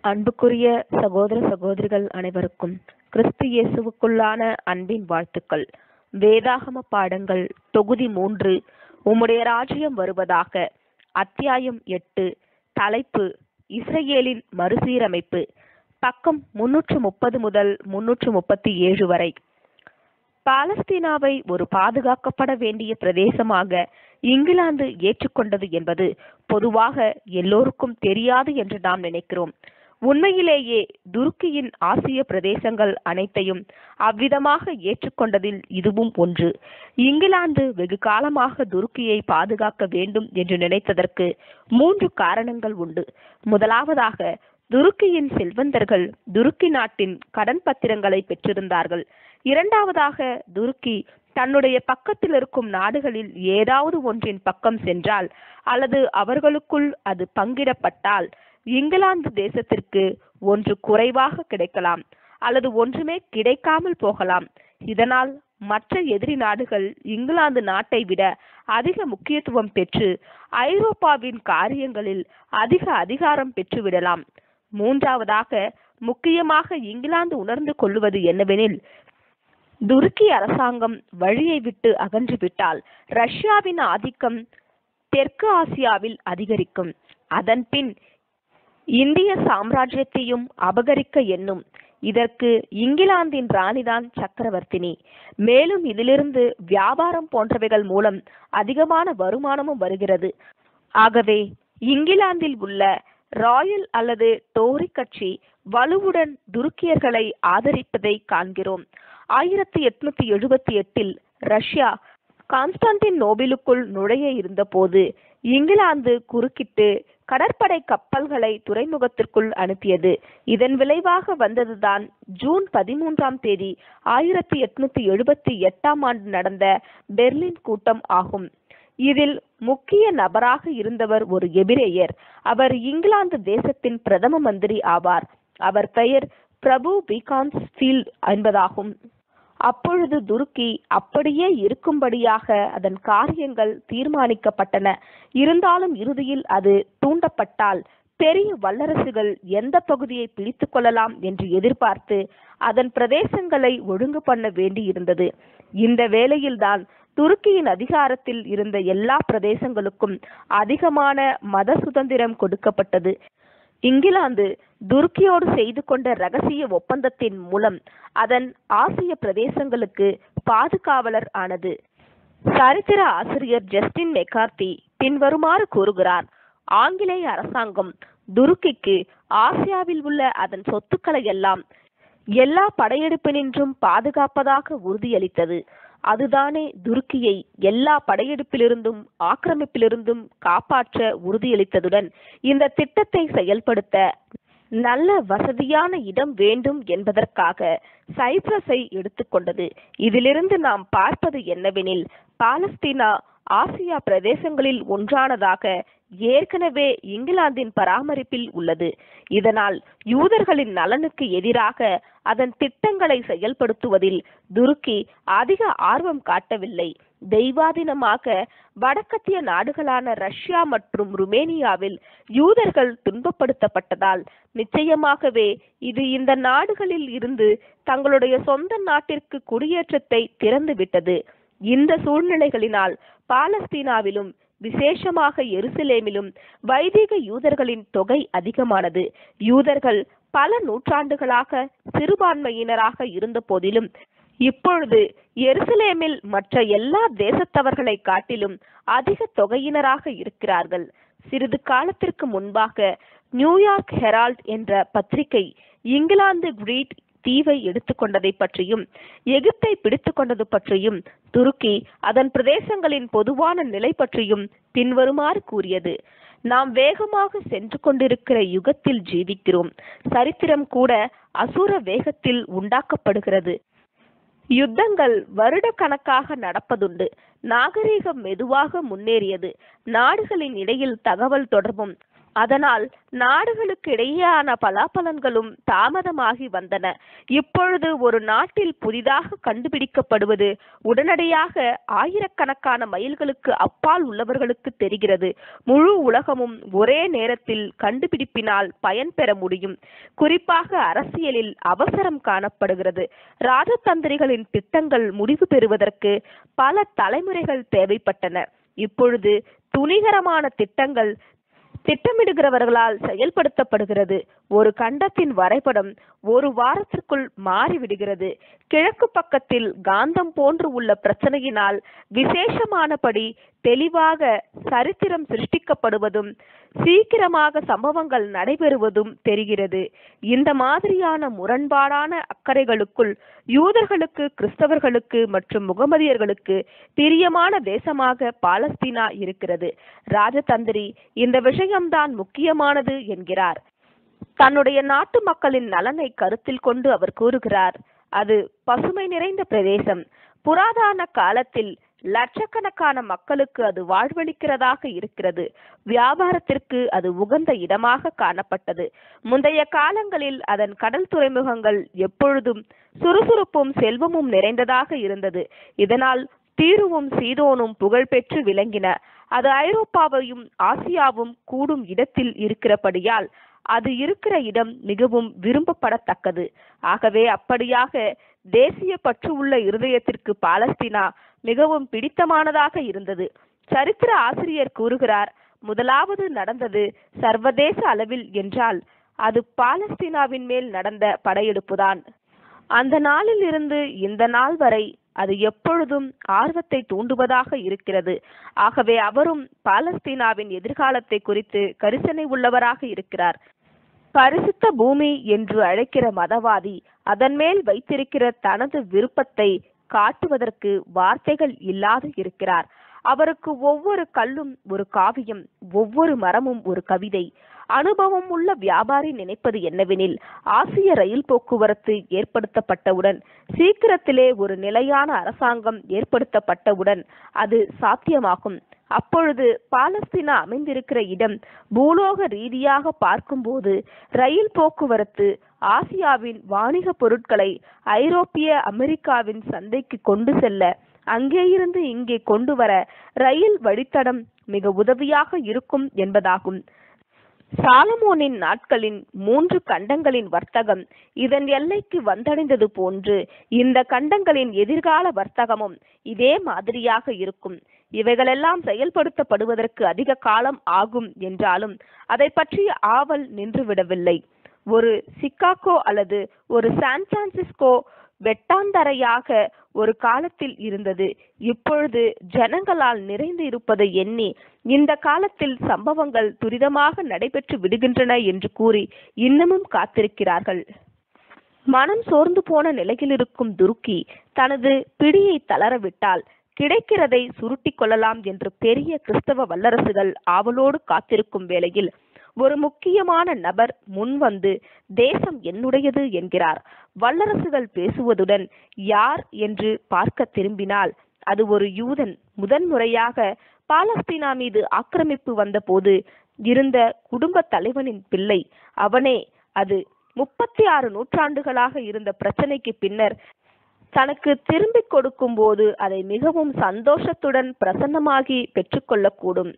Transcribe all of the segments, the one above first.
அன்புக்குரிய சகோதர சகோதரிகள் அனைவருக்கும் கிறிஸ்து இயேசுவுக்குள்ளான அன்பின் வாழ்த்துக்கள் வேதாகம பாடங்கள் தொகுதி மூன்று உம்முடைய ராஜ்யம் வருவதாக அத்தியாயம் எட்டு தலைப்பு இஸ்ரேலின் மறுசீரமைப்பு பக்கம் முன்னூற்று முப்பது முதல் முன்னூற்று முப்பத்தி ஏழு வரை பாலஸ்தீனாவை ஒரு பாதுகாக்கப்பட வேண்டிய பிரதேசமாக இங்கிலாந்து ஏற்றுக்கொண்டது என்பது பொதுவாக எல்லோருக்கும் தெரியாது என்று நாம் நினைக்கிறோம் உண்மையிலேயே துருக்கியின் ஆசிய பிரதேசங்கள் அனைத்தையும் அவ்விதமாக ஏற்றுக்கொண்டதில் இதுவும் ஒன்று இங்கிலாந்து வெகு காலமாக துருக்கியை பாதுகாக்க வேண்டும் என்று நினைத்ததற்கு மூன்று காரணங்கள் உண்டு முதலாவதாக துருக்கியின் செல்வந்தர்கள் துருக்கி நாட்டின் கடன் பத்திரங்களை பெற்றிருந்தார்கள் இரண்டாவதாக துருக்கி தன்னுடைய பக்கத்தில் இருக்கும் நாடுகளில் ஏதாவது ஒன்றின் பக்கம் சென்றால் அல்லது அவர்களுக்குள் அது பங்கிடப்பட்டால் இங்கிலாந்து தேசத்திற்கு ஒன்று குறைவாக கிடைக்கலாம் அல்லது ஒன்றுமே கிடைக்காமல் போகலாம் இதனால் மற்ற எதிரி நாடுகள் இங்கிலாந்து நாட்டை விட அதிக முக்கியத்துவம் பெற்று ஐரோப்பாவின் காரியங்களில் அதிக அதிகாரம் பெற்றுவிடலாம் மூன்றாவதாக முக்கியமாக இங்கிலாந்து உணர்ந்து கொள்வது என்னவெனில் துருக்கி அரசாங்கம் வழியை விட்டு அகன்றுவிட்டால் ரஷ்யாவின் ஆதிக்கம் தெற்கு ஆசியாவில் அதிகரிக்கும் அதன்பின் இந்திய சாம்ராஜ்யத்தையும் அபகரிக்க எண்ணும் இதற்கு இங்கிலாந்தின் ராணிதான் சக்கரவர்த்தினி மேலும் இதிலிருந்து வியாபாரம் போன்றவைகள் மூலம் அதிகமான வருமானமும் வருகிறது ஆகவே இங்கிலாந்தில் உள்ள ராயல் அல்லது டோரி கட்சி வலுவுடன் துருக்கியர்களை ஆதரிப்பதை காண்கிறோம் ஆயிரத்தி எட்நூத்தி எழுபத்தி எட்டில் ரஷ்யா கான்ஸ்டான்டின் நோபிலுக்குள் நுழைய இருந்தபோது இங்கிலாந்து குறுக்கிட்டு கடற்படை கப்பல்களை துறைமுகத்திற்குள் அனுப்பியது இதன் விளைவாக வந்ததுதான் ஜூன் பதிமூன்றாம் தேதி ஆயிரத்தி எட்நூத்தி எழுபத்தி எட்டாம் ஆண்டு நடந்த பெர்லின் கூட்டம் ஆகும் இதில் முக்கிய நபராக இருந்தவர் ஒரு எபிரேயர் அவர் இங்கிலாந்து தேசத்தின் பிரதம மந்திரி ஆவார் அவர் பெயர் பிரபு பீகான்ஸ் ஃபீல்ட் என்பதாகும் அப்பொழுது துருக்கி அப்படியே இருக்கும்படியாக அதன் காரியங்கள் தீர்மானிக்கப்பட்டன இருந்தாலும் இறுதியில் அது தூண்டப்பட்டால் பெரிய வல்லரசுகள் எந்த பகுதியை பிடித்து கொள்ளலாம் என்று எதிர்பார்த்து அதன் பிரதேசங்களை ஒழுங்கு பண்ண வேண்டியிருந்தது இந்த வேளையில்தான் துருக்கியின் அதிகாரத்தில் இருந்த எல்லா பிரதேசங்களுக்கும் அதிகமான மத சுதந்திரம் கொடுக்கப்பட்டது இங்கிலாந்து துருக்கியோடு செய்து கொண்ட ரகசிய ஒப்பந்தத்தின் மூலம் அதன் ஆசிய பிரதேசங்களுக்கு பாதுகாவலர் ஆனது சரித்திர ஆசிரியர் ஜஸ்டின் மெக்கார்த்தி பின்வருமாறு கூறுகிறார் ஆங்கிலேய அரசாங்கம் துருக்கிக்கு ஆசியாவில் உள்ள அதன் சொத்துக்களை எல்லாம் எல்லா படையெடுப்பினின்றும் பாதுகாப்பதாக உறுதியளித்தது அதுதானே துருக்கியை எல்லா படையெடுப்பிலிருந்தும் ஆக்கிரமிப்பிலிருந்தும் காப்பாற்ற உறுதியளித்ததுடன் இந்த திட்டத்தை செயல்படுத்த நல்ல வசதியான இடம் வேண்டும் என்பதற்காக சைப்ரஸை எடுத்துக்கொண்டது இதிலிருந்து நாம் பார்ப்பது என்னவெனில் பாலஸ்தீனா ஆசியா பிரதேசங்களில் ஒன்றானதாக ஏற்கனவே இங்கிலாந்தின் பராமரிப்பில் உள்ளது இதனால் யூதர்களின் நலனுக்கு எதிராக அதன் திட்டங்களை செயல்படுத்துவதில் துருக்கி அதிக ஆர்வம் காட்டவில்லை தெய்வாதீனமாக வடக்கத்திய நாடுகளான ரஷ்யா மற்றும் ருமேனியாவில் யூதர்கள் துன்பப்படுத்தப்பட்டதால் நிச்சயமாகவே இது இந்த நாடுகளில் இருந்து தங்களுடைய சொந்த நாட்டிற்கு குடியேற்றத்தை திறந்துவிட்டது இந்த சூழ்நிலைகளினால் பாலஸ்தீனாவிலும் விசேஷமாக எருசலேமிலும் வைதிக யூதர்களின் தொகை அதிகமானது யூதர்கள் பல நூற்றாண்டுகளாக சிறுபான்மையினராக இருந்த போதிலும் இப்பொழுது எருசலேமில் மற்ற எல்லா தேசத்தவர்களை காட்டிலும் அதிக தொகையினராக இருக்கிறார்கள் சிறிது காலத்திற்கு முன்பாக நியூயார்க் ஹெரால்ட் என்ற பத்திரிகை இங்கிலாந்து கிரீட் தீவை எடுத்துக்கொண்டதை பற்றியும் எகிப்தை பிடித்து கொண்டது பற்றியும் துருக்கி அதன் பிரதேசங்களின் பொதுவான நிலை பற்றியும் பின்வருமாறு கூறியது நாம் வேகமாக சென்று கொண்டிருக்கிற யுகத்தில் ஜீவிக்கிறோம் சரித்திரம் கூட அசுர வேகத்தில் உண்டாக்கப்படுகிறது யுத்தங்கள் வருட கணக்காக நடப்பதுண்டு நாகரீகம் மெதுவாக முன்னேறியது நாடுகளின் இடையில் தகவல் தொடர்பும் அதனால் நாடுகளுக்கு இடையேயான பலாபலன்களும் தாமதமாகி வந்தன இப்பொழுது ஒரு நாட்டில் புதிதாக கண்டுபிடிக்கப்படுவது உடனடியாக ஆயிரக்கணக்கான மைல்களுக்கு அப்பால் உள்ளவர்களுக்கு தெரிகிறது முழு உலகமும் ஒரே நேரத்தில் கண்டுபிடிப்பினால் பயன்பெற முடியும் குறிப்பாக அரசியலில் அவசரம் காணப்படுகிறது ராஜதந்திரிகளின் திட்டங்கள் முடிவு பெறுவதற்கு பல தலைமுறைகள் தேவைப்பட்டன இப்பொழுது துணிகரமான திட்டங்கள் திட்டமிடுகிறவர்களால் செயல்படுத்தப்படுகிறது ஒரு கண்டத்தின் வரைபடம் ஒரு வாரத்திற்குள் மாறிவிடுகிறது கிழக்கு பக்கத்தில் காந்தம் போன்று உள்ள பிரச்சனையினால் விசேஷமானபடி தெளிவாக சரித்திரம் சிருஷ்டிக்கப்படுவதும் சீக்கிரமாக சம்பவங்கள் நடைபெறுவதும் தெரிகிறது இந்த மாதிரியான முரண்பாடான அக்கறைகளுக்குள் யூதர்களுக்கு கிறிஸ்தவர்களுக்கு மற்றும் முகமதியர்களுக்கு பிரியமான தேசமாக பாலஸ்தீனா இருக்கிறது ராஜதந்திரி இந்த விஷயம்தான் முக்கியமானது என்கிறார் தன்னுடைய நாட்டு மக்களின் நலனை கருத்தில் கொண்டு அவர் கூறுகிறார் அது பசுமை நிறைந்த பிரதேசம் புராதான காலத்தில் லட்சக்கணக்கான மக்களுக்கு அது வாழ்வளிக்கிறதாக இருக்கிறது வியாபாரத்திற்கு அது உகந்த இடமாக காணப்பட்டது முந்தைய காலங்களில் அதன் கடல் துறைமுகங்கள் எப்பொழுதும் சுறுசுறுப்பும் செல்வமும் நிறைந்ததாக இருந்தது இதனால் தீருவும் சீதோனும் புகழ்பெற்று விளங்கின அது ஐரோப்பாவையும் ஆசியாவும் கூடும் இடத்தில் இருக்கிறபடியால் அது இருக்கிற இடம் மிகவும் விரும்பப்படத்தக்கது ஆகவே அப்படியாக தேசிய பற்று உள்ள இருதயத்திற்கு பாலஸ்தீனா மிகவும் பிடித்தமானதாக இருந்தது சரித்திர ஆசிரியர் கூறுகிறார் முதலாவது நடந்தது சர்வதேச அளவில் என்றால் அது பாலஸ்தீனாவின் மேல் நடந்த படையெடுப்புதான் அந்த நாளில் இருந்து இந்த நாள் வரை அது எப்பொழுதும் ஆர்வத்தை தூண்டுவதாக இருக்கிறது ஆகவே அவரும் பாலஸ்தீனாவின் எதிர்காலத்தை குறித்து கரிசனை உள்ளவராக இருக்கிறார் பரிசுத்த பூமி என்று அழைக்கிற மதவாதி அதன் மேல் வைத்திருக்கிற தனது விருப்பத்தை காட்டுவதற்கு வார்த்தைகள் இல்லாது இருக்கிறார் அவருக்கு ஒவ்வொரு கல்லும் ஒரு காவியம் ஒவ்வொரு மரமும் ஒரு கவிதை அனுபவம் உள்ள வியாபாரி நினைப்பது என்னவெனில் ஆசிய ரயில் போக்குவரத்து ஏற்படுத்தப்பட்டவுடன் சீக்கிரத்திலே ஒரு நிலையான அரசாங்கம் ஏற்படுத்தப்பட்டவுடன் அது சாத்தியமாகும் அப்பொழுது பாலஸ்தீனா அமைந்திருக்கிற இடம் பூலோக ரீதியாக பார்க்கும்போது ரயில் போக்குவரத்து ஆசியாவின் வாணிக பொருட்களை ஐரோப்பிய அமெரிக்காவின் சந்தைக்கு கொண்டு செல்ல அங்கேயிருந்து இங்கே கொண்டு வர ரயில் வழித்தடம் மிக உதவியாக இருக்கும் என்பதாகும் சாலமோனின் நாட்களின் மூன்று கண்டங்களின் வர்த்தகம் இதன் எல்லைக்கு வந்தடைந்தது போன்று இந்த கண்டங்களின் எதிர்கால வர்த்தகமும் இதே மாதிரியாக இருக்கும் இவைகளெல்லாம் செயல்படுத்தப்படுவதற்கு அதிக காலம் ஆகும் என்றாலும் அதை பற்றிய ஆவல் நின்றுவிடவில்லை ஒரு சிக்காகோ அல்லது ஒரு சான் பிரான்சிஸ்கோ வெட்டாந்தரையாக ஒரு காலத்தில் இருந்தது இப்பொழுது ஜனங்களால் நிறைந்து இருப்பதை எண்ணி இந்த காலத்தில் சம்பவங்கள் துரிதமாக நடைபெற்று விடுகின்றன என்று கூறி இன்னமும் காத்திருக்கிறார்கள் மனம் சோர்ந்து போன நிலையில் இருக்கும் துருக்கி தனது பிடியை தளரவிட்டால் கிடைக்கிறதை சுருட்டிக் கொள்ளலாம் என்று பெரிய கிறிஸ்தவ வல்லரசுகள் ஆவலோடு காத்திருக்கும் வேளையில் ஒரு முக்கியமான நபர் முன்வந்து தேசம் என்னுடையது என்கிறார் வல்லரசுகள் பேசுவதுடன் யார் என்று பார்க்க திரும்பினால் அது ஒரு யூதன் முதன்முறையாக பாலஸ்தீனா மீது ஆக்கிரமிப்பு வந்தபோது இருந்த குடும்ப தலைவனின் பிள்ளை அவனே அது முப்பத்தி ஆறு நூற்றாண்டுகளாக இருந்த பிரச்சனைக்கு பின்னர் தனக்கு திரும்பிக் கொடுக்கும் போது அதை மிகவும் சந்தோஷத்துடன் பிரசன்னமாகி பெற்றுக்கொள்ளக்கூடும்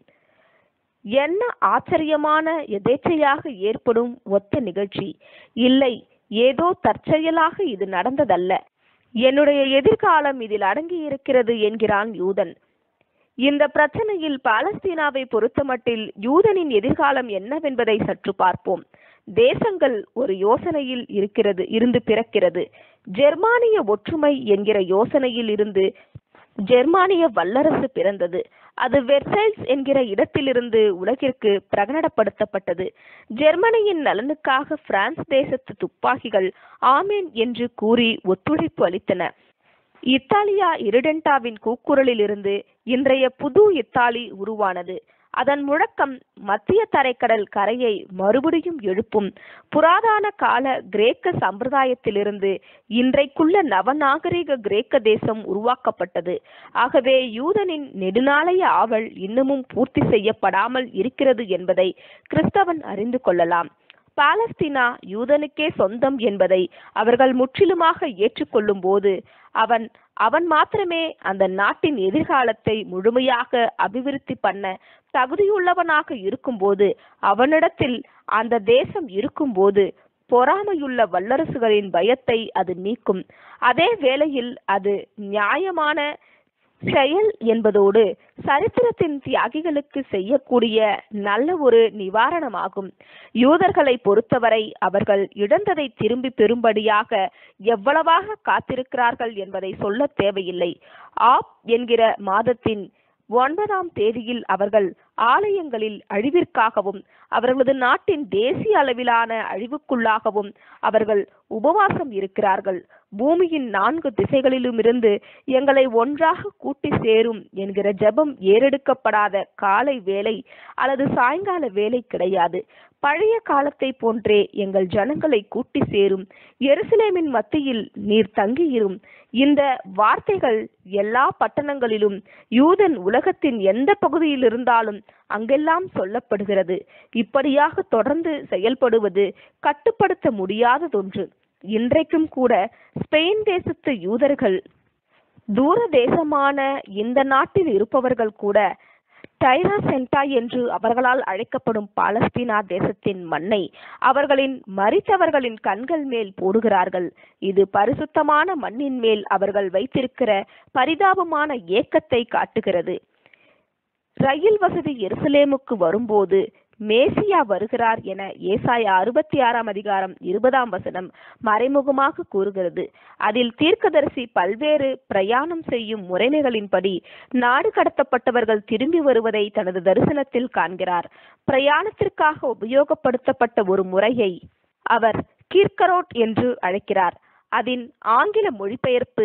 என்ன ஆச்சரியமான எதேச்சையாக ஏற்படும் ஒத்த நிகழ்ச்சி இல்லை ஏதோ தற்செயலாக இது நடந்ததல்ல என்னுடைய எதிர்காலம் இதில் அடங்கி இருக்கிறது என்கிறான் யூதன் இந்த பிரச்சனையில் பாலஸ்தீனாவை பொறுத்தமட்டில் யூதனின் எதிர்காலம் என்னவென்பதை சற்று பார்ப்போம் தேசங்கள் ஒரு யோசனையில் இருக்கிறது இருந்து பிறக்கிறது ஜெர்மானிய ஒற்றுமை என்கிற யோசனையில் இருந்து ஜெர்மானிய வல்லரசு பிறந்தது அது வெர்சைல்ஸ் என்கிற இடத்திலிருந்து உலகிற்கு பிரகடனப்படுத்தப்பட்டது ஜெர்மனியின் நலனுக்காக பிரான்ஸ் தேசத்து துப்பாக்கிகள் ஆமேன் என்று கூறி ஒத்துழைப்பு அளித்தன இத்தாலியா இருடென்டாவின் கூக்குரலில் இருந்து இன்றைய புது இத்தாலி உருவானது அதன் முழக்கம் மத்திய தரைக்கடல் கரையை மறுபடியும் எழுப்பும் புராதன கால கிரேக்க சம்பிரதாயத்திலிருந்து இன்றைக்குள்ள நவநாகரிக கிரேக்க தேசம் உருவாக்கப்பட்டது ஆகவே யூதனின் நெடுநாளைய ஆவல் இன்னமும் பூர்த்தி செய்யப்படாமல் இருக்கிறது என்பதை கிறிஸ்தவன் அறிந்து கொள்ளலாம் பாலஸ்தீனா யூதனுக்கே சொந்தம் என்பதை அவர்கள் முற்றிலுமாக ஏற்றுக்கொள்ளும் போது அவன் அவன் மாத்திரமே அந்த நாட்டின் எதிர்காலத்தை முழுமையாக அபிவிருத்தி பண்ண தகுதியுள்ளவனாக இருக்கும்போது அவனிடத்தில் அந்த தேசம் இருக்கும்போது பொறாமையுள்ள வல்லரசுகளின் பயத்தை அது நீக்கும் அதே வேளையில் அது நியாயமான செயல் என்பதோடு சரித்திரத்தின் தியாகிகளுக்கு செய்யக்கூடிய நல்ல ஒரு நிவாரணமாகும் யூதர்களை பொறுத்தவரை அவர்கள் இழந்ததை திரும்பி பெறும்படியாக எவ்வளவாக காத்திருக்கிறார்கள் என்பதை சொல்ல தேவையில்லை ஆப் என்கிற மாதத்தின் ஒன்பதாம் தேதியில் அவர்கள் ஆலயங்களில் அழிவிற்காகவும் அவர்களது நாட்டின் தேசிய அளவிலான அழிவுக்குள்ளாகவும் அவர்கள் உபவாசம் இருக்கிறார்கள் பூமியின் நான்கு திசைகளிலுமிருந்து எங்களை ஒன்றாக கூட்டி சேரும் என்கிற ஜெபம் ஏறெடுக்கப்படாத காலை வேலை அல்லது சாயங்கால வேலை கிடையாது பழைய காலத்தை போன்றே எங்கள் ஜனங்களை கூட்டி சேரும் எருசலேமின் மத்தியில் நீர் தங்கியிரும் இந்த வார்த்தைகள் எல்லா பட்டணங்களிலும் யூதன் உலகத்தின் எந்த பகுதியில் இருந்தாலும் அங்கெல்லாம் சொல்லப்படுகிறது இப்படியாக தொடர்ந்து செயல்படுவது கட்டுப்படுத்த முடியாததொன்று இன்றைக்கும் கூட ஸ்பெயின் தேசத்து யூதர்கள் தூர தேசமான இந்த நாட்டில் இருப்பவர்கள் கூட டைரா சென்டா என்று அவர்களால் அழைக்கப்படும் பாலஸ்தீனா தேசத்தின் மண்ணை அவர்களின் மறித்தவர்களின் கண்கள் மேல் போடுகிறார்கள் இது பரிசுத்தமான மண்ணின் மேல் அவர்கள் வைத்திருக்கிற பரிதாபமான ஏக்கத்தை காட்டுகிறது ரயில் வசதி எருசலேமுக்கு வரும்போது மேசியா வருகிறார் என ஏசாயா அறுபத்தி ஆறாம் அதிகாரம் இருபதாம் வசனம் மறைமுகமாக கூறுகிறது அதில் தீர்க்கதரிசி பல்வேறு பிரயாணம் செய்யும் முறைமைகளின்படி நாடு கடத்தப்பட்டவர்கள் திரும்பி வருவதை தனது தரிசனத்தில் காண்கிறார் பிரயாணத்திற்காக உபயோகப்படுத்தப்பட்ட ஒரு முறையை அவர் கீர்கரோட் என்று அழைக்கிறார் அதன் ஆங்கில மொழிபெயர்ப்பு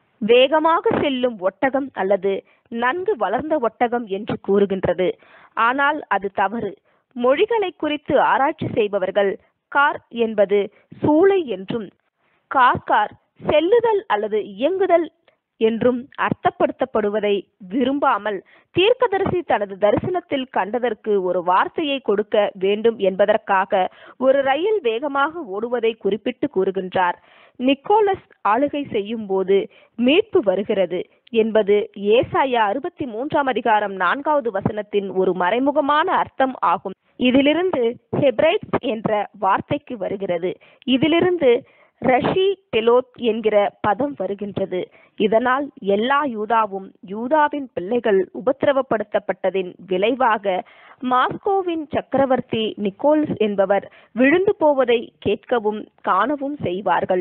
வேகமாக செல்லும் ஒட்டகம் அல்லது நன்கு வளர்ந்த ஒட்டகம் என்று கூறுகின்றது ஆனால் அது தவறு மொழிகளை குறித்து ஆராய்ச்சி செய்பவர்கள் கார் என்பது சூளை என்றும் கார் கார் செல்லுதல் அல்லது இயங்குதல் என்றும் அர்த்தப்படுத்தப்படுவதை விரும்பாமல் தீர்க்கதரிசி தனது தரிசனத்தில் கண்டதற்கு ஒரு வார்த்தையை கொடுக்க வேண்டும் என்பதற்காக ஒரு ரயில் வேகமாக ஓடுவதை குறிப்பிட்டு கூறுகின்றார் நிக்கோலஸ் ஆளுகை செய்யும் போது மீட்பு வருகிறது என்பது ஏசாயா அறுபத்தி மூன்றாம் அதிகாரம் நான்காவது வசனத்தின் ஒரு மறைமுகமான அர்த்தம் ஆகும் இதிலிருந்து ஹெப்ரைட்ஸ் என்ற வார்த்தைக்கு வருகிறது இதிலிருந்து ரஷி டெலோத் என்கிற பதம் வருகின்றது இதனால் எல்லா யூதாவும் யூதாவின் பிள்ளைகள் உபத்திரவப்படுத்தப்பட்டதின் விளைவாக மாஸ்கோவின் சக்கரவர்த்தி நிக்கோல்ஸ் என்பவர் விழுந்து போவதை கேட்கவும் காணவும் செய்வார்கள்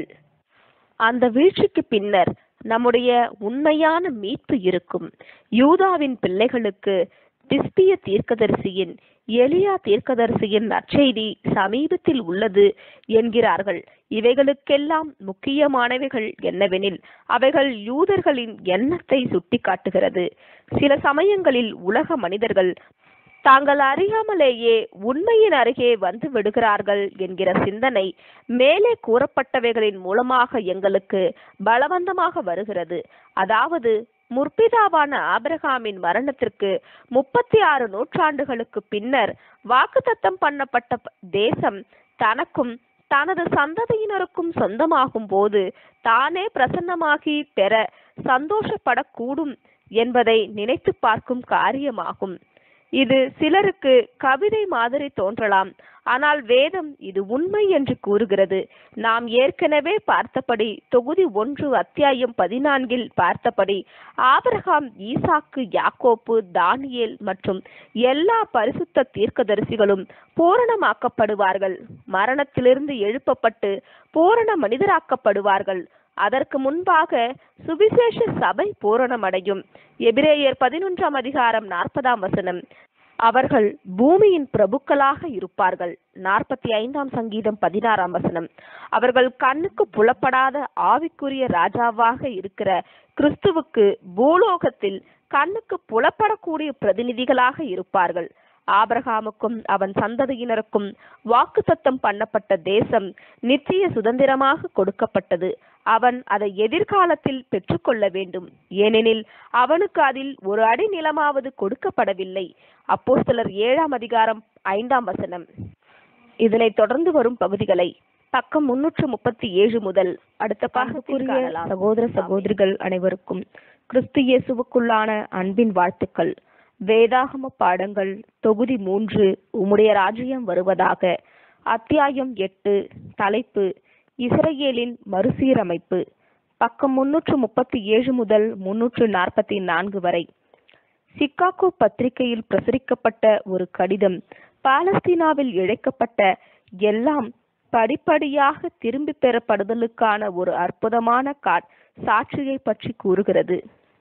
அந்த வீழ்ச்சிக்கு பின்னர் நம்முடைய உண்மையான மீட்பு இருக்கும் யூதாவின் பிள்ளைகளுக்கு திஸ்பிய தீர்க்கதரிசியின் எலியா தீர்க்கதரிசியின் நற்செய்தி சமீபத்தில் உள்ளது என்கிறார்கள் இவைகளுக்கெல்லாம் முக்கியமானவைகள் என்னவெனில் அவைகள் யூதர்களின் எண்ணத்தை சுட்டிக்காட்டுகிறது சில சமயங்களில் உலக மனிதர்கள் தாங்கள் அறியாமலேயே உண்மையின் அருகே வந்து விடுகிறார்கள் என்கிற சிந்தனை மேலே கூறப்பட்டவைகளின் மூலமாக எங்களுக்கு பலவந்தமாக வருகிறது அதாவது முற்பிதாவான ஆபிரகாமின் மரணத்திற்கு முப்பத்தி ஆறு நூற்றாண்டுகளுக்கு பின்னர் வாக்குத்தத்தம் பண்ணப்பட்ட தேசம் தனக்கும் தனது சந்ததியினருக்கும் சொந்தமாகும் போது தானே பிரசன்னமாகி பெற சந்தோஷப்படக்கூடும் என்பதை நினைத்து பார்க்கும் காரியமாகும் இது சிலருக்கு கவிதை மாதிரி தோன்றலாம் ஆனால் வேதம் இது உண்மை என்று கூறுகிறது நாம் ஏற்கனவே பார்த்தபடி தொகுதி ஒன்று அத்தியாயம் பதினான்கில் பார்த்தபடி ஆபிரகாம் ஈசாக்கு யாக்கோப்பு தானியேல் மற்றும் எல்லா பரிசுத்த தீர்க்கதரிசிகளும் பூரணமாக்கப்படுவார்கள் மரணத்திலிருந்து எழுப்பப்பட்டு பூரண மனிதராக்கப்படுவார்கள் அதற்கு முன்பாக சுவிசேஷ சபை பூரணமடையும் எபிரேயர் பதினொன்றாம் அதிகாரம் நாற்பதாம் வசனம் அவர்கள் பூமியின் பிரபுக்களாக இருப்பார்கள் நாற்பத்தி ஐந்தாம் சங்கீதம் பதினாறாம் வசனம் அவர்கள் கண்ணுக்கு புலப்படாத ஆவிக்குரிய ராஜாவாக இருக்கிற கிறிஸ்துவுக்கு பூலோகத்தில் கண்ணுக்கு புலப்படக்கூடிய பிரதிநிதிகளாக இருப்பார்கள் ஆபிரகாமுக்கும் அவன் சந்ததியினருக்கும் வாக்குத்தத்தம் பண்ணப்பட்ட தேசம் நித்திய சுதந்திரமாக கொடுக்கப்பட்டது அவன் அதை எதிர்காலத்தில் பெற்றுக்கொள்ள வேண்டும் ஏனெனில் அவனுக்கு அதில் ஒரு அடி நிலமாவது கொடுக்கப்படவில்லை அப்போஸ்தலர் ஏழாம் அதிகாரம் ஐந்தாம் வசனம் இதனைத் தொடர்ந்து வரும் பகுதிகளை பக்கம் முன்னூற்று முப்பத்தி ஏழு முதல் அடுத்த பாகத்திற்குரிய சகோதர சகோதரிகள் அனைவருக்கும் கிறிஸ்து இயேசுவுக்குள்ளான அன்பின் வாழ்த்துக்கள் வேதாகம பாடங்கள் தொகுதி மூன்று உம்முடைய ராஜ்யம் வருவதாக அத்தியாயம் எட்டு தலைப்பு இஸ்ரேலின் மறுசீரமைப்பு பக்கம் முன்னூற்று முப்பத்தி ஏழு முதல் முன்னூற்று நாற்பத்தி நான்கு வரை சிக்காகோ பத்திரிகையில் பிரசுரிக்கப்பட்ட ஒரு கடிதம் பாலஸ்தீனாவில் இழைக்கப்பட்ட எல்லாம் படிப்படியாக திரும்பி பெறப்படுதலுக்கான ஒரு அற்புதமான கா சாட்சியை பற்றி கூறுகிறது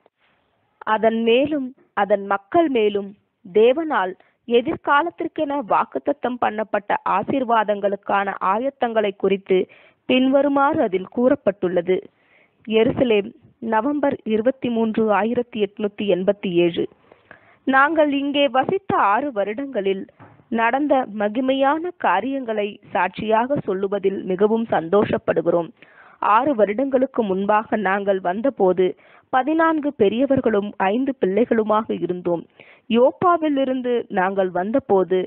அதன் மேலும் அதன் மக்கள் மேலும் தேவனால் எதிர்காலத்திற்கென வாக்குத்தத்தம் பண்ணப்பட்ட ஆசீர்வாதங்களுக்கான ஆயத்தங்களை குறித்து பின்வருமாறு அதில் கூறப்பட்டுள்ளது எருசலேம் நவம்பர் இருபத்தி மூன்று ஆயிரத்தி எட்நூத்தி எண்பத்தி ஏழு நாங்கள் இங்கே வசித்த ஆறு வருடங்களில் நடந்த மகிமையான காரியங்களை சாட்சியாக சொல்லுவதில் மிகவும் சந்தோஷப்படுகிறோம் ஆறு வருடங்களுக்கு முன்பாக நாங்கள் வந்தபோது பதினான்கு பெரியவர்களும் ஐந்து பிள்ளைகளுமாக இருந்தோம் யோப்பாவிலிருந்து நாங்கள் வந்தபோது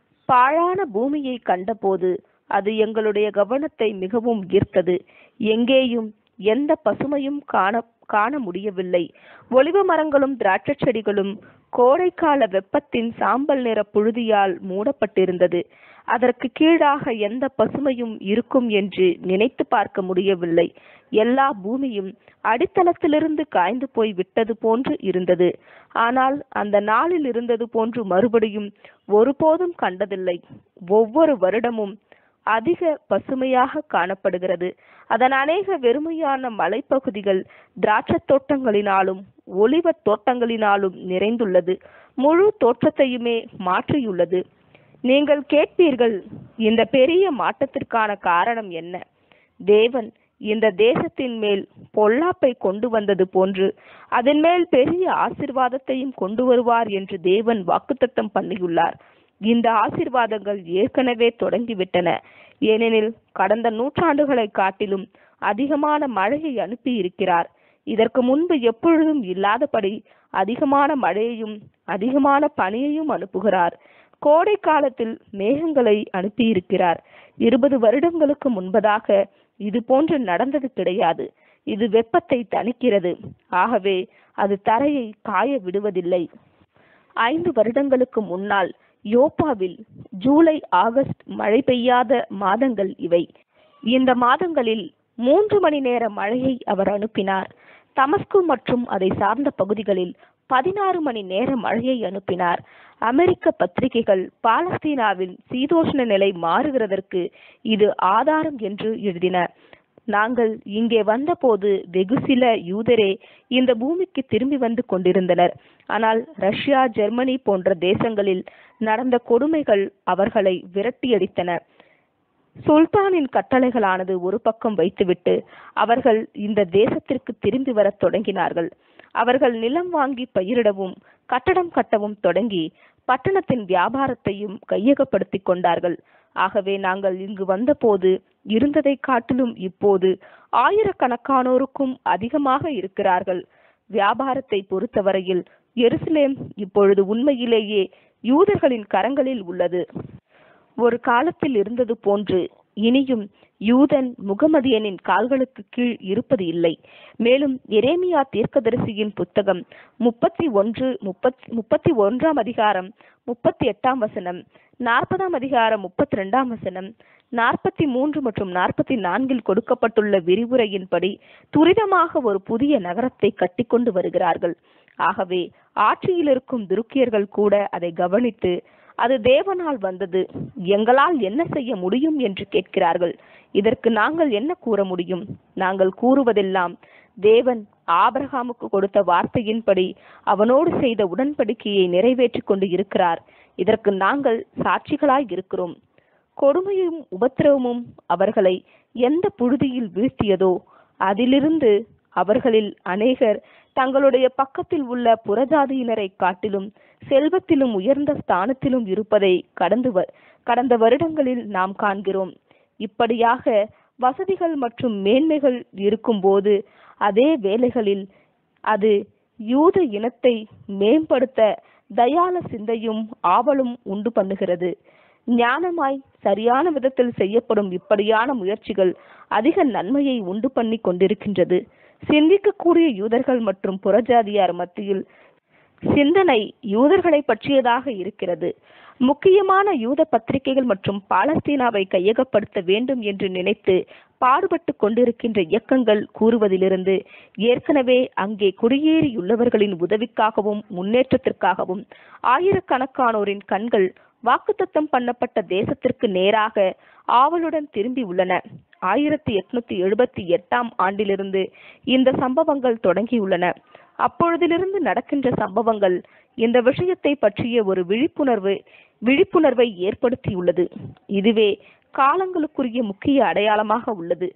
பாழான பூமியை கண்டபோது அது எங்களுடைய கவனத்தை மிகவும் ஈர்த்தது எங்கேயும் எந்த பசுமையும் காண காண முடியவில்லை ஒலிவ மரங்களும் திராட்சை செடிகளும் கோடைக்கால வெப்பத்தின் சாம்பல் நிற புழுதியால் மூடப்பட்டிருந்தது அதற்கு கீழாக எந்த பசுமையும் இருக்கும் என்று நினைத்து பார்க்க முடியவில்லை எல்லா பூமியும் அடித்தளத்திலிருந்து காய்ந்து போய் விட்டது போன்று இருந்தது ஆனால் அந்த நாளில் இருந்தது போன்று மறுபடியும் ஒருபோதும் கண்டதில்லை ஒவ்வொரு வருடமும் அதிக பசுமையாக காணப்படுகிறது அதன் அநேக வெறுமையான மலைப்பகுதிகள் திராட்சத் தோட்டங்களினாலும் ஒலிவ தோட்டங்களினாலும் நிறைந்துள்ளது முழு தோற்றத்தையுமே மாற்றியுள்ளது நீங்கள் கேட்பீர்கள் இந்த பெரிய மாற்றத்திற்கான காரணம் என்ன தேவன் இந்த தேசத்தின் மேல் பொல்லாப்பை கொண்டு வந்தது போன்று அதன் மேல் பெரிய ஆசிர்வாதத்தையும் கொண்டு வருவார் என்று தேவன் வாக்குத்தத்தம் பண்ணியுள்ளார் இந்த ஆசிர்வாதங்கள் ஏற்கனவே தொடங்கிவிட்டன ஏனெனில் கடந்த நூற்றாண்டுகளை காட்டிலும் அதிகமான மழையை அனுப்பி இருக்கிறார் இதற்கு முன்பு எப்பொழுதும் இல்லாதபடி அதிகமான மழையையும் அதிகமான பனியையும் அனுப்புகிறார் கோடை காலத்தில் மேகங்களை அனுப்பியிருக்கிறார் இருபது வருடங்களுக்கு முன்பதாக இது போன்று நடந்தது கிடையாது இது வெப்பத்தை தணிக்கிறது ஆகவே அது தரையை காய விடுவதில்லை ஐந்து வருடங்களுக்கு முன்னால் யோப்பாவில் ஜூலை ஆகஸ்ட் மழை பெய்யாத மாதங்கள் இவை இந்த மாதங்களில் மூன்று மணி நேர மழையை அவர் அனுப்பினார் தமஸ்கு மற்றும் அதை சார்ந்த பகுதிகளில் பதினாறு மணி நேர மழையை அனுப்பினார் அமெரிக்க பத்திரிகைகள் பாலஸ்தீனாவின் சீதோஷ்ண நிலை மாறுகிறதற்கு இது ஆதாரம் என்று எழுதின நாங்கள் இங்கே வந்தபோது வெகு சில யூதரே இந்த பூமிக்கு திரும்பி வந்து கொண்டிருந்தனர் ஆனால் ரஷ்யா ஜெர்மனி போன்ற தேசங்களில் நடந்த கொடுமைகள் அவர்களை விரட்டியடித்தன சுல்தானின் கட்டளைகளானது ஒரு பக்கம் வைத்துவிட்டு அவர்கள் இந்த தேசத்திற்கு திரும்பி வரத் தொடங்கினார்கள் அவர்கள் நிலம் வாங்கி பயிரிடவும் கட்டடம் கட்டவும் தொடங்கி பட்டணத்தின் வியாபாரத்தையும் கையகப்படுத்திக் கொண்டார்கள் ஆகவே நாங்கள் இங்கு வந்தபோது இருந்ததை காட்டிலும் இப்போது ஆயிரக்கணக்கானோருக்கும் அதிகமாக இருக்கிறார்கள் வியாபாரத்தை பொறுத்தவரையில் எருசலேம் இப்பொழுது உண்மையிலேயே யூதர்களின் கரங்களில் உள்ளது ஒரு காலத்தில் இருந்தது போன்று இனியும் யூதன் முகமதியனின் கால்களுக்கு கீழ் இருப்பது இல்லை மேலும் எரேமியா தீர்க்கதரிசியின் புத்தகம் முப்பத்தி ஒன்று முப்பத்தி முப்பத்தி ஒன்றாம் அதிகாரம் முப்பத்தி எட்டாம் வசனம் நாற்பதாம் அதிகாரம் முப்பத்தி ரெண்டாம் வசனம் நாற்பத்தி மூன்று மற்றும் நாற்பத்தி நான்கில் கொடுக்கப்பட்டுள்ள விரிவுரையின்படி துரிதமாக ஒரு புதிய நகரத்தை கட்டிக்கொண்டு வருகிறார்கள் ஆகவே ஆட்சியில் இருக்கும் துருக்கியர்கள் கூட அதை கவனித்து அது தேவனால் வந்தது எங்களால் என்ன செய்ய முடியும் என்று கேட்கிறார்கள் இதற்கு நாங்கள் என்ன கூற முடியும் நாங்கள் கூறுவதெல்லாம் தேவன் ஆபிரகாமுக்கு கொடுத்த வார்த்தையின்படி அவனோடு செய்த உடன்படிக்கையை நிறைவேற்றிக் கொண்டு இருக்கிறார் இதற்கு நாங்கள் சாட்சிகளாய் இருக்கிறோம் கொடுமையும் உபத்திரவமும் அவர்களை எந்த புழுதியில் வீழ்த்தியதோ அதிலிருந்து அவர்களில் அநேகர் தங்களுடைய பக்கத்தில் உள்ள புறஜாதியினரை காட்டிலும் செல்வத்திலும் உயர்ந்த ஸ்தானத்திலும் இருப்பதை கடந்து வ- கடந்த வருடங்களில் நாம் காண்கிறோம் இப்படியாக வசதிகள் மற்றும் மேன்மைகள் இருக்கும்போது அதே வேளைகளில் அது யூத இனத்தை மேம்படுத்த தயால சிந்தையும் ஆவலும் உண்டு பண்ணுகிறது ஞானமாய் சரியான விதத்தில் செய்யப்படும் இப்படியான முயற்சிகள் அதிக நன்மையை உண்டு பண்ணி கொண்டிருக்கின்றது சிந்திக்கக்கூடிய யூதர்கள் மற்றும் புறஜாதியார் மத்தியில் சிந்தனை யூதர்களை பற்றியதாக இருக்கிறது முக்கியமான யூத பத்திரிகைகள் மற்றும் பாலஸ்தீனாவை கையகப்படுத்த வேண்டும் என்று நினைத்து பாடுபட்டு கொண்டிருக்கின்ற இயக்கங்கள் கூறுவதிலிருந்து ஏற்கனவே அங்கே குடியேறியுள்ளவர்களின் உதவிக்காகவும் முன்னேற்றத்திற்காகவும் ஆயிரக்கணக்கானோரின் கண்கள் வாக்குத்தத்தம் பண்ணப்பட்ட தேசத்திற்கு நேராக ஆவலுடன் திரும்பி உள்ளன ஆயிரத்தி எட்நூத்தி எழுபத்தி எட்டாம் ஆண்டிலிருந்து இந்த சம்பவங்கள் தொடங்கியுள்ளன அப்பொழுதிலிருந்து நடக்கின்ற சம்பவங்கள் இந்த விஷயத்தை பற்றிய ஒரு விழிப்புணர்வு விழிப்புணர்வை ஏற்படுத்தியுள்ளது இதுவே காலங்களுக்குரிய முக்கிய அடையாளமாக உள்ளது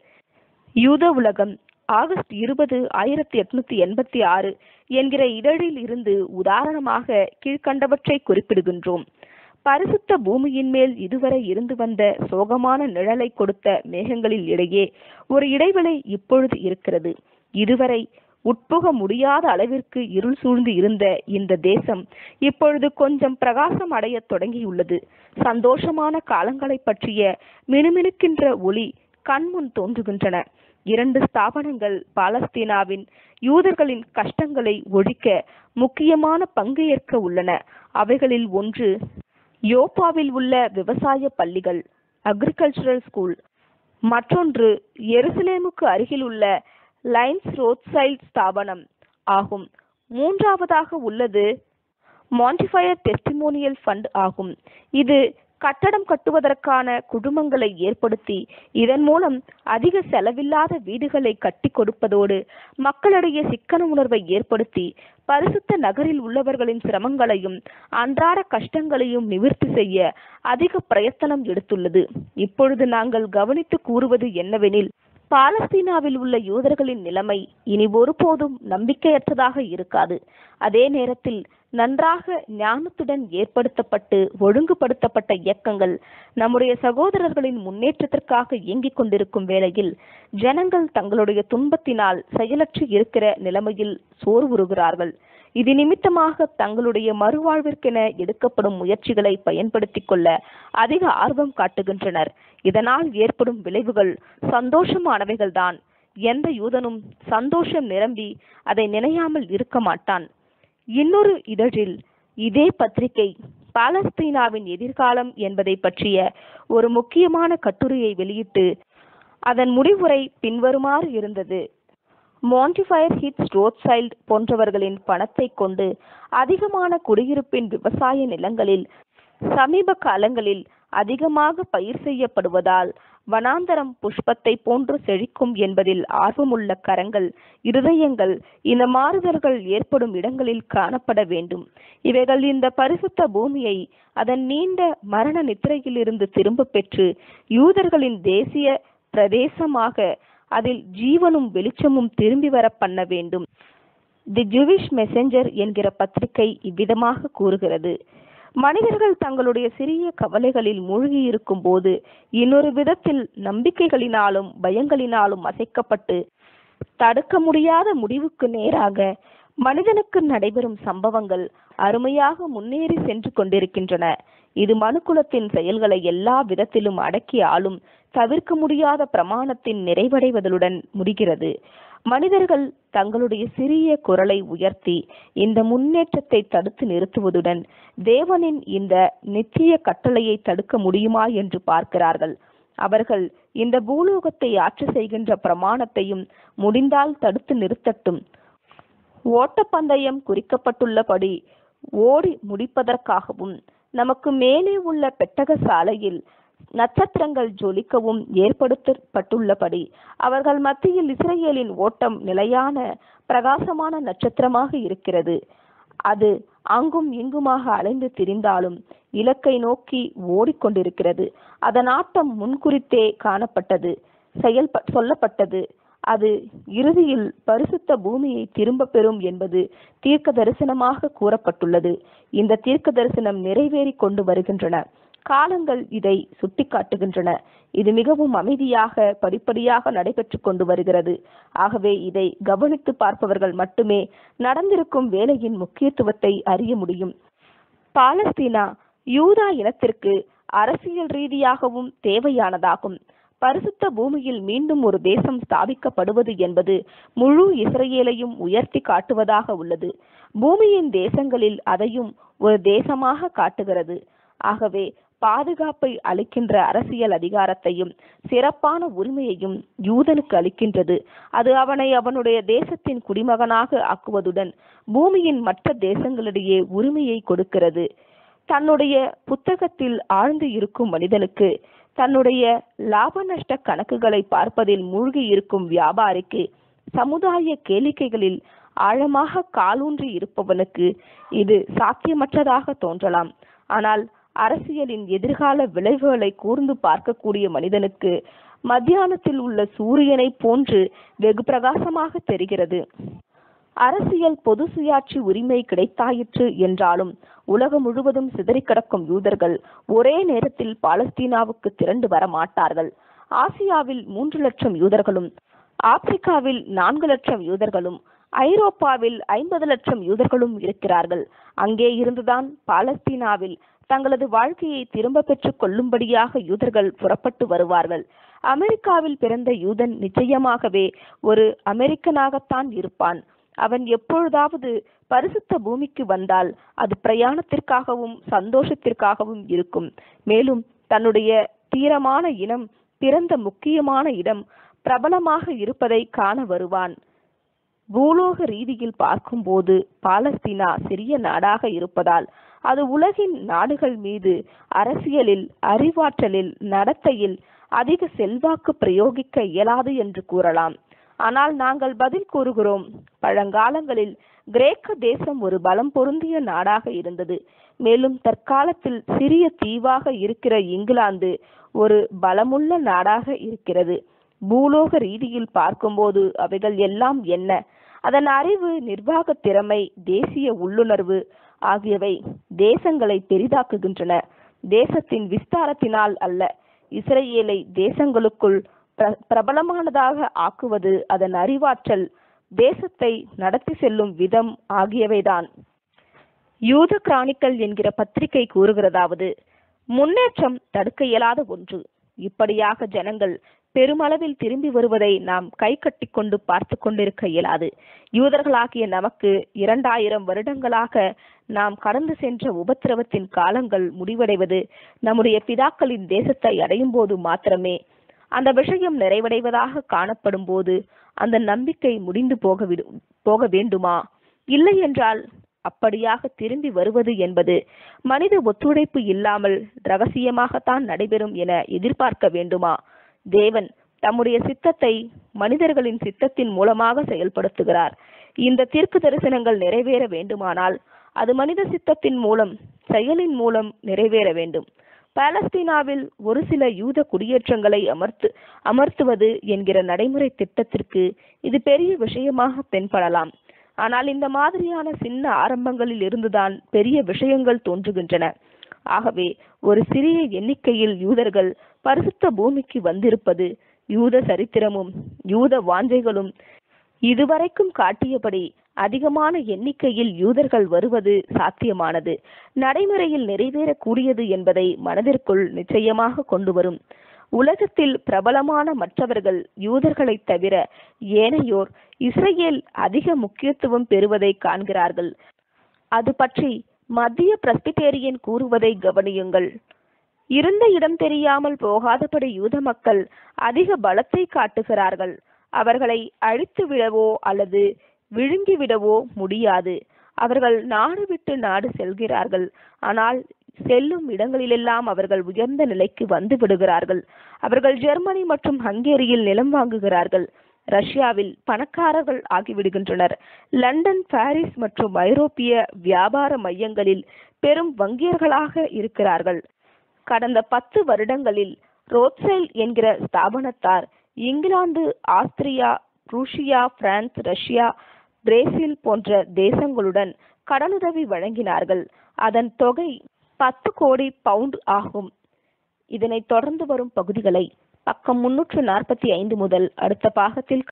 யூத உலகம் ஆகஸ்ட் இருபது ஆயிரத்தி எட்நூத்தி எண்பத்தி ஆறு என்கிற இதழில் இருந்து உதாரணமாக கீழ்க்கண்டவற்றை குறிப்பிடுகின்றோம் பரிசுத்த பூமியின் மேல் இதுவரை இருந்து வந்த சோகமான நிழலை கொடுத்த மேகங்களில் இடையே ஒரு இடைவெளி இப்பொழுது இருக்கிறது இதுவரை உட்புக முடியாத அளவிற்கு இருள் சூழ்ந்து இருந்த இந்த தேசம் இப்பொழுது கொஞ்சம் பிரகாசம் அடையத் தொடங்கியுள்ளது சந்தோஷமான காலங்களை பற்றிய மினுமினுக்கின்ற ஒளி கண்முன் தோன்றுகின்றன இரண்டு ஸ்தாபனங்கள் பாலஸ்தீனாவின் யூதர்களின் கஷ்டங்களை ஒழிக்க முக்கியமான பங்கு ஏற்க உள்ளன அவைகளில் ஒன்று யோப்பாவில் உள்ள விவசாய பள்ளிகள் அக்ரிகல்ச்சரல் ஸ்கூல் மற்றொன்று எருசலேமுக்கு அருகில் உள்ள லைன்ஸ் ரோட்சைல்ட் ஸ்தாபனம் ஆகும் மூன்றாவதாக உள்ளது மாண்டிஃபயர் டெஸ்டிமோனியல் ஃபண்ட் ஆகும் இது கட்டடம் கட்டுவதற்கான குழுமங்களை ஏற்படுத்தி இதன் மூலம் அதிக செலவில்லாத வீடுகளை கட்டி கொடுப்பதோடு மக்களிடையே சிக்கன உணர்வை ஏற்படுத்தி பரிசுத்த நகரில் உள்ளவர்களின் சிரமங்களையும் அன்றாட கஷ்டங்களையும் நிவிர்த்தி செய்ய அதிக பிரயத்தனம் எடுத்துள்ளது இப்பொழுது நாங்கள் கவனித்து கூறுவது என்னவெனில் பாலஸ்தீனாவில் உள்ள யூதர்களின் நிலைமை இனி ஒருபோதும் நம்பிக்கையற்றதாக இருக்காது அதே நேரத்தில் நன்றாக ஞானத்துடன் ஏற்படுத்தப்பட்டு ஒழுங்குபடுத்தப்பட்ட இயக்கங்கள் நம்முடைய சகோதரர்களின் முன்னேற்றத்திற்காக இயங்கிக் கொண்டிருக்கும் வேளையில் ஜனங்கள் தங்களுடைய துன்பத்தினால் செயலற்று இருக்கிற நிலைமையில் சோர்வுறுகிறார்கள் இது நிமித்தமாக தங்களுடைய மறுவாழ்விற்கென எடுக்கப்படும் முயற்சிகளை பயன்படுத்திக் கொள்ள அதிக ஆர்வம் காட்டுகின்றனர் இதனால் ஏற்படும் விளைவுகள் சந்தோஷமானவைகள்தான் எந்த யூதனும் சந்தோஷம் நிரம்பி அதை நினையாமல் இருக்க மாட்டான் இன்னொரு இதழில் இதே பத்திரிகை பாலஸ்தீனாவின் எதிர்காலம் என்பதை பற்றிய ஒரு முக்கியமான கட்டுரையை வெளியிட்டு அதன் முடிவுரை பின்வருமாறு இருந்தது மாண்டிஃபயர் ஹிட்ஸ் ரோட்சைல்ட் போன்றவர்களின் பணத்தை கொண்டு அதிகமான குடியிருப்பின் விவசாய நிலங்களில் சமீப காலங்களில் அதிகமாக பயிர் செய்யப்படுவதால் வனாந்தரம் புஷ்பத்தை போன்று செழிக்கும் என்பதில் ஆர்வமுள்ள கரங்கள் இருதயங்கள் இந்த மாறுதல்கள் ஏற்படும் இடங்களில் காணப்பட வேண்டும் இவைகள் இந்த பரிசுத்த பூமியை அதன் நீண்ட மரண நித்திரையிலிருந்து திரும்ப பெற்று யூதர்களின் தேசிய பிரதேசமாக அதில் ஜீவனும் வெளிச்சமும் திரும்பி வர பண்ண வேண்டும் தி ஜூவிஷ் மெசஞ்சர் என்கிற பத்திரிகை இவ்விதமாக கூறுகிறது மனிதர்கள் தங்களுடைய சிறிய கவலைகளில் மூழ்கி இருக்கும் போது இன்னொரு விதத்தில் நம்பிக்கைகளினாலும் பயங்களினாலும் அசைக்கப்பட்டு தடுக்க முடியாத முடிவுக்கு நேராக மனிதனுக்கு நடைபெறும் சம்பவங்கள் அருமையாக முன்னேறி சென்று கொண்டிருக்கின்றன இது மனுக்குலத்தின் செயல்களை எல்லா விதத்திலும் அடக்கி ஆளும் தவிர்க்க முடியாத பிரமாணத்தின் நிறைவடைவதுடன் முடிகிறது மனிதர்கள் தங்களுடைய சிறிய குரலை உயர்த்தி இந்த முன்னேற்றத்தை தடுத்து நிறுத்துவதுடன் தேவனின் இந்த நித்திய கட்டளையை தடுக்க முடியுமா என்று பார்க்கிறார்கள் அவர்கள் இந்த பூலோகத்தை ஆட்சி செய்கின்ற பிரமாணத்தையும் முடிந்தால் தடுத்து நிறுத்தட்டும் ஓட்டப்பந்தயம் குறிக்கப்பட்டுள்ளபடி ஓடி முடிப்பதற்காகவும் நமக்கு மேலே உள்ள பெட்டக சாலையில் நட்சத்திரங்கள் ஜொலிக்கவும் ஏற்படுத்தப்பட்டுள்ளபடி அவர்கள் மத்தியில் இஸ்ரேலின் ஓட்டம் நிலையான பிரகாசமான நட்சத்திரமாக இருக்கிறது அது அங்கும் இங்குமாக அலைந்து திரிந்தாலும் இலக்கை நோக்கி ஓடிக்கொண்டிருக்கிறது அதன் ஆட்டம் முன்குறித்தே காணப்பட்டது செயல் சொல்லப்பட்டது அது இறுதியில் பரிசுத்த பூமியை திரும்ப பெறும் என்பது தீர்க்க தரிசனமாக கூறப்பட்டுள்ளது இந்த தீர்க்க தரிசனம் நிறைவேறி கொண்டு வருகின்றன காலங்கள் இதை சுட்டிக்காட்டுகின்றன இது மிகவும் அமைதியாக படிப்படியாக நடைபெற்று கொண்டு வருகிறது ஆகவே இதை கவனித்து பார்ப்பவர்கள் மட்டுமே நடந்திருக்கும் வேலையின் முக்கியத்துவத்தை அறிய முடியும் பாலஸ்தீனா யூதா இனத்திற்கு அரசியல் ரீதியாகவும் தேவையானதாகும் பரிசுத்த பூமியில் மீண்டும் ஒரு தேசம் ஸ்தாபிக்கப்படுவது என்பது முழு இஸ்ரேலையும் உயர்த்தி காட்டுவதாக உள்ளது பூமியின் தேசங்களில் அதையும் ஒரு தேசமாக காட்டுகிறது ஆகவே பாதுகாப்பை அளிக்கின்ற அரசியல் அதிகாரத்தையும் சிறப்பான உரிமையையும் யூதனுக்கு அளிக்கின்றது அது அவனை அவனுடைய தேசத்தின் குடிமகனாக ஆக்குவதுடன் பூமியின் மற்ற தேசங்களிடையே உரிமையை கொடுக்கிறது தன்னுடைய புத்தகத்தில் ஆழ்ந்து இருக்கும் மனிதனுக்கு தன்னுடைய லாப நஷ்ட கணக்குகளை பார்ப்பதில் மூழ்கி இருக்கும் வியாபாரிக்கு சமுதாய கேளிக்கைகளில் ஆழமாக காலூன்றி இருப்பவனுக்கு இது சாத்தியமற்றதாக தோன்றலாம் ஆனால் அரசியலின் எதிர்கால விளைவுகளை கூர்ந்து பார்க்கக்கூடிய மனிதனுக்கு மத்தியானத்தில் உள்ள சூரியனை போன்று வெகு பிரகாசமாக தெரிகிறது அரசியல் பொது சுயாட்சி உரிமை கிடைத்தாயிற்று என்றாலும் உலகம் முழுவதும் சிதறி கிடக்கும் யூதர்கள் ஒரே நேரத்தில் பாலஸ்தீனாவுக்கு திரண்டு வர மாட்டார்கள் ஆசியாவில் மூன்று லட்சம் யூதர்களும் ஆப்பிரிக்காவில் நான்கு லட்சம் யூதர்களும் ஐரோப்பாவில் ஐம்பது லட்சம் யூதர்களும் இருக்கிறார்கள் அங்கே இருந்துதான் பாலஸ்தீனாவில் தங்களது வாழ்க்கையை திரும்ப பெற்றுக் கொள்ளும்படியாக யூதர்கள் புறப்பட்டு வருவார்கள் அமெரிக்காவில் பிறந்த யூதன் நிச்சயமாகவே ஒரு அமெரிக்கனாகத்தான் இருப்பான் அவன் எப்பொழுதாவது பரிசுத்த பூமிக்கு வந்தால் அது பிரயாணத்திற்காகவும் சந்தோஷத்திற்காகவும் இருக்கும் மேலும் தன்னுடைய தீரமான இனம் பிறந்த முக்கியமான இடம் பிரபலமாக இருப்பதை காண வருவான் பூலோக ரீதியில் பார்க்கும்போது பாலஸ்தீனா சிறிய நாடாக இருப்பதால் அது உலகின் நாடுகள் மீது அரசியலில் அறிவாற்றலில் நடத்தையில் அதிக செல்வாக்கு பிரயோகிக்க இயலாது என்று கூறலாம் ஆனால் நாங்கள் பதில் கூறுகிறோம் பழங்காலங்களில் கிரேக்க தேசம் ஒரு பலம் பொருந்திய நாடாக இருந்தது மேலும் தற்காலத்தில் சிறிய தீவாக இருக்கிற இங்கிலாந்து ஒரு பலமுள்ள நாடாக இருக்கிறது பூலோக ரீதியில் பார்க்கும்போது அவைகள் எல்லாம் என்ன அதன் அறிவு நிர்வாக திறமை தேசிய உள்ளுணர்வு ஆகியவை தேசங்களை பெரிதாக்குகின்றன தேசத்தின் விஸ்தாரத்தினால் அல்ல இஸ்ரேலை தேசங்களுக்குள் பிர- பிரபலமானதாக ஆக்குவது அதன் அறிவாற்றல் தேசத்தை நடத்தி செல்லும் விதம் ஆகியவைதான் யூத கிரானிக்கல் என்கிற பத்திரிகை கூறுகிறதாவது முன்னேற்றம் தடுக்க இயலாத ஒன்று இப்படியாக ஜனங்கள் பெருமளவில் திரும்பி வருவதை நாம் கை கட்டி கொண்டு பார்த்து கொண்டிருக்க இயலாது யூதர்களாகிய நமக்கு இரண்டாயிரம் வருடங்களாக நாம் கடந்து சென்ற உபத்திரவத்தின் காலங்கள் முடிவடைவது நம்முடைய பிதாக்களின் தேசத்தை அடையும் போது மாத்திரமே அந்த விஷயம் நிறைவடைவதாக காணப்படும் போது அந்த நம்பிக்கை முடிந்து போக விடு போக வேண்டுமா இல்லை என்றால் அப்படியாக திரும்பி வருவது என்பது மனித ஒத்துழைப்பு இல்லாமல் ரகசியமாகத்தான் நடைபெறும் என எதிர்பார்க்க வேண்டுமா தேவன் தம்முடைய சித்தத்தை மனிதர்களின் சித்தத்தின் மூலமாக செயல்படுத்துகிறார் இந்த தீர்க்கு தரிசனங்கள் நிறைவேற வேண்டுமானால் அது மனித சித்தத்தின் மூலம் செயலின் மூலம் நிறைவேற வேண்டும் பாலஸ்தீனாவில் ஒரு சில யூத குடியேற்றங்களை அமர்த்து அமர்த்துவது என்கிற நடைமுறை திட்டத்திற்கு இது பெரிய விஷயமாக தென்படலாம் ஆனால் இந்த மாதிரியான சின்ன ஆரம்பங்களில் இருந்துதான் பெரிய விஷயங்கள் தோன்றுகின்றன ஆகவே ஒரு சிறிய எண்ணிக்கையில் யூதர்கள் பரிசுத்த பூமிக்கு வந்திருப்பது யூத சரித்திரமும் யூத வாஞ்சைகளும் இதுவரைக்கும் காட்டியபடி அதிகமான எண்ணிக்கையில் யூதர்கள் வருவது சாத்தியமானது நடைமுறையில் நிறைவேறக்கூடியது என்பதை மனதிற்குள் நிச்சயமாக கொண்டு வரும் உலகத்தில் பிரபலமான மற்றவர்கள் யூதர்களைத் தவிர ஏனையோர் இஸ்ரேல் அதிக முக்கியத்துவம் பெறுவதை காண்கிறார்கள் அது பற்றி மத்திய பிரஸ்பிட்டேரியன் கூறுவதை கவனியுங்கள் இருந்த இடம் தெரியாமல் போகாதபடி யூத மக்கள் அதிக பலத்தை காட்டுகிறார்கள் அவர்களை அழித்து விடவோ அல்லது விழுங்கி விடவோ முடியாது அவர்கள் நாடு விட்டு நாடு செல்கிறார்கள் ஆனால் செல்லும் இடங்களிலெல்லாம் அவர்கள் உயர்ந்த நிலைக்கு வந்து விடுகிறார்கள் அவர்கள் ஜெர்மனி மற்றும் ஹங்கேரியில் நிலம் வாங்குகிறார்கள் ரஷ்யாவில் பணக்காரர்கள் ஆகிவிடுகின்றனர் லண்டன் பாரிஸ் மற்றும் ஐரோப்பிய வியாபார மையங்களில் பெரும் வங்கியர்களாக இருக்கிறார்கள் கடந்த பத்து வருடங்களில் ரோத்சைல் என்கிற ஸ்தாபனத்தார் England Austria Russia France Russia Brazil போன்ற தேசங்களுடன் கடனுதவி வழங்கினார்கள் அதன் தொகை பத்து கோடி பவுண்ட் ஆகும் இதனை தொடர்ந்து வரும் பகுதிகளை பக்கம் முன்னூற்று நாற்பத்தி ஐந்து முதல் அடுத்த பாகத்தில்